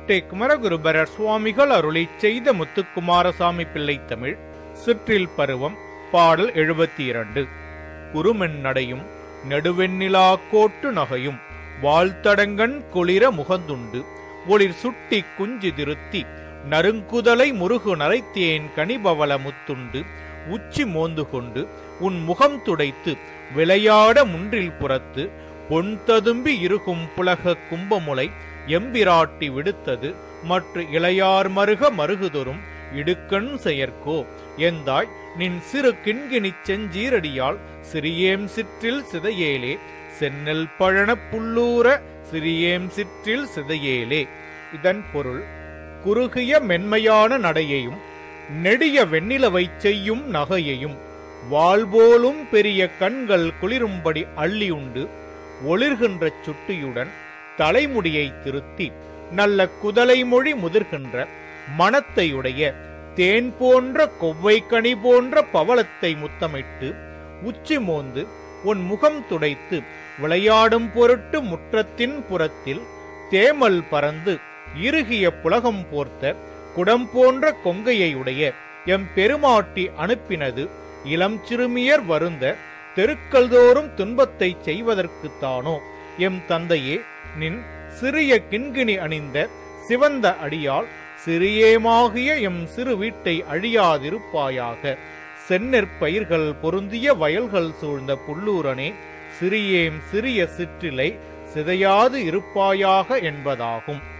கோட்டை குமரகுருபரர் சுவாமிகள் அருளிச் செய்த முத்துக்குமாரசாமி பிள்ளை தமிழ் சிற்றில் பருவம் பாடல் எழுபத்தி இரண்டு குறுமென் நடையும் நெடுவெண்ணிலா கோட்டு நகையும் வாழ்த்தடங்கன் குளிர முகந்துண்டு ஒளிர் சுட்டி குஞ்சு திருத்தி நறுங்குதலை முருகு நரைத்தேன் கனிபவள முத்துண்டு உச்சி மோந்து கொண்டு உன் முகம் துடைத்து விளையாட முன்றில் புறத்து பொன் ததும்பி இருக்கும் புலக கும்பமுலை எம்பிராட்டி விடுத்தது மற்ற இளையார் மருக மருகுதொரும் இடுக்கண் செயற்கோ எந்தாய் நின் சிறு கிண்கிணிச் செஞ்சீரடியால் சிறியேம் சிற்றில் சிதையேலே சென்னல் பழன புல்லூர சிறியேம் சிற்றில் சிதையேலே இதன் பொருள் குறுகிய மென்மையான நடையையும் நெடிய வெண்ணிலவைச் செய்யும் நகையையும் வாள்போலும் பெரிய கண்கள் குளிரும்படி அள்ளி உண்டு ஒளிர்கின்ற சுட்டியுடன் தலைமுடியை திருத்தி நல்ல குதலை மொழி முதிர்கின்ற மனத்தையுடைய தேன் போன்ற கொவ்வை கனி போன்ற பவளத்தை முத்தமிட்டு உச்சி மோந்து உன் முகம் துடைத்து விளையாடும் பொருட்டு முற்றத்தின் புறத்தில் தேமல் பறந்து இறுகிய புலகம் போர்த்த குடம் போன்ற கொங்கையுடைய எம் பெருமாட்டி அனுப்பினது இளம் சிறுமியர் வருந்த தெருக்கள் தோறும் துன்பத்தை செய்வதற்குத்தானோ எம் தந்தையே நின் சிறிய கிண்கிணி அணிந்த சிவந்த அடியால் சிறியேமாகிய எம் சிறு வீட்டை அழியாதிருப்பாயாக செந்நெற் பயிர்கள் பொருந்திய வயல்கள் சூழ்ந்த புல்லூரனே சிறியேம் சிறிய சிற்றிலை சிதையாது இருப்பாயாக என்பதாகும்